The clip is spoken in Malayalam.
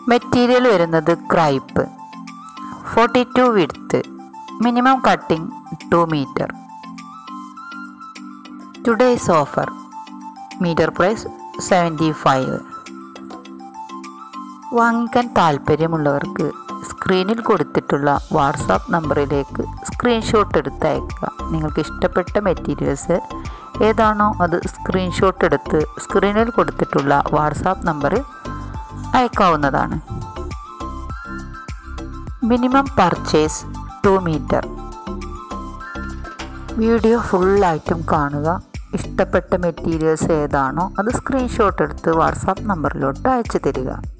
മെറ്റീരിയൽ വരുന്നത് crepe forty two width minimum cutting two metre today's offer metre price seventy five വാങ്ങിക്കാൻ താല്പര്യമുള്ളവർക്ക് സ്ക്രീനിൽ കൊടുത്തിട്ടുള്ള വാട്സാപ്പ് നമ്പറിലേക്ക് സ്ക്രീൻഷോട്ട് എടുത്ത് അയക്കുക നിങ്ങൾക്ക് ഇഷ്ടപ്പെട്ട മെറ്റീരിയൽസ് ഏതാണോ അത് സ്ക്രീൻഷോട്ട് എടുത്ത് സ്ക്രീനിൽ കൊടുത്തിട്ടുള്ള വാട്സാപ്പ് നമ്പറിൽ അയക്കാവുന്നതാണ് minimum purchase two metre video ഫുള്ളായിട്ടും കാണുക ഇഷ്ടപ്പെട്ട മെറ്റീരിയൽസ് ഏതാണോ അത് സ്ക്രീൻഷോട്ട് എടുത്ത് വാട്സാപ്പ് നമ്പറിലോട്ട് അയച്ചു തരിക